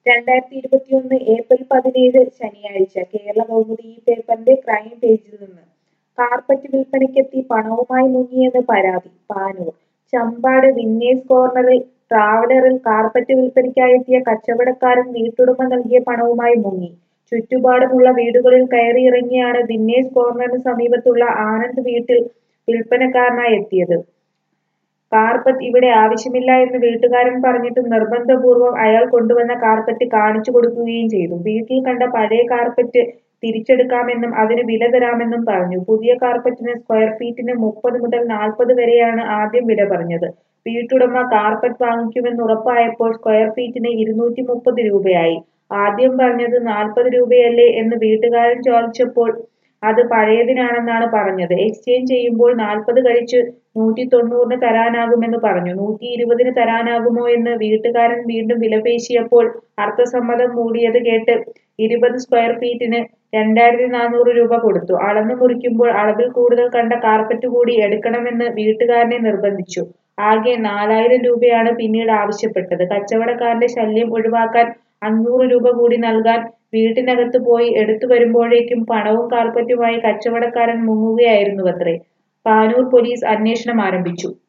രണ്ടായിരത്തി ഇരുപത്തിയൊന്ന് ഏപ്രിൽ പതിനേഴ് ശനിയാഴ്ച കേരള കൗമുദി ഈ പേപ്പറിന്റെ ക്രൈം പേജിൽ നിന്ന് കാർപ്പറ്റ് വിൽപ്പനയ്ക്കെത്തി പണവുമായി മുങ്ങിയെന്ന് പരാതി പാനൂർ ചമ്പാട് വിന്നേഴ്സ് കോർണറിൽ ട്രാവലറിൽ കാർപ്പറ്റ് വിൽപ്പനയ്ക്കായെത്തിയ കച്ചവടക്കാരൻ വീട്ടുടമ നൽകിയ പണവുമായി മുങ്ങി ചുറ്റുപാടുമുള്ള വീടുകളിൽ കയറിയിറങ്ങിയാണ് വിന്നേഴ്സ് കോർണറിന് സമീപത്തുള്ള ആനന്ദ് വീട്ടിൽ വിൽപ്പനക്കാരനായി എത്തിയത് കാർപ്പറ്റ് ഇവിടെ ആവശ്യമില്ല എന്ന് വീട്ടുകാരൻ പറഞ്ഞിട്ടും നിർബന്ധപൂർവ്വം അയാൾ കൊണ്ടുവന്ന കാർപ്പറ്റ് കാണിച്ചു കൊടുക്കുകയും ചെയ്തു വീട്ടിൽ കണ്ട പഴയ കാർപ്പറ്റ് തിരിച്ചെടുക്കാമെന്നും അതിന് വില തരാമെന്നും പറഞ്ഞു പുതിയ കാർപ്പറ്റിന് സ്ക്വയർ ഫീറ്റിന് മുപ്പത് മുതൽ നാൽപ്പത് വരെയാണ് ആദ്യം വില പറഞ്ഞത് വീട്ടുടമ കാർപ്പറ്റ് വാങ്ങിക്കുമെന്ന് ഉറപ്പായപ്പോൾ സ്ക്വയർ ഫീറ്റിന് ഇരുന്നൂറ്റി മുപ്പത് രൂപയായി ആദ്യം പറഞ്ഞത് നാൽപ്പത് രൂപയല്ലേ എന്ന് വീട്ടുകാരൻ ചോദിച്ചപ്പോൾ അത് പഴയതിനാണെന്നാണ് പറഞ്ഞത് എക്സ്ചേഞ്ച് ചെയ്യുമ്പോൾ നാൽപ്പത് കഴിച്ച് നൂറ്റി തൊണ്ണൂറിന് തരാനാകുമെന്ന് പറഞ്ഞു നൂറ്റി ഇരുപതിന് തരാനാകുമോ എന്ന് വീട്ടുകാരൻ വീണ്ടും വിലപേശിയപ്പോൾ അർത്ഥസമ്മതം മൂടിയത് കേട്ട് ഇരുപത് സ്ക്വയർ ഫീറ്റിന് രണ്ടായിരത്തി നാനൂറ് രൂപ കൊടുത്തു അളന്നു മുറിക്കുമ്പോൾ അളവിൽ കൂടുതൽ കണ്ട കാർപ്പറ്റ് കൂടി എടുക്കണമെന്ന് വീട്ടുകാരനെ നിർബന്ധിച്ചു ആകെ നാലായിരം രൂപയാണ് പിന്നീട് ആവശ്യപ്പെട്ടത് കച്ചവടക്കാരന്റെ ശല്യം ഒഴിവാക്കാൻ അഞ്ഞൂറ് രൂപ കൂടി നൽകാൻ വീട്ടിനകത്ത് പോയി എടുത്തു വരുമ്പോഴേക്കും പണവും കാർപ്പറ്റുമായി കച്ചവടക്കാരൻ മുങ്ങുകയായിരുന്നുവത്രേ പാനൂർ പോലീസ് അന്വേഷണം ആരംഭിച്ചു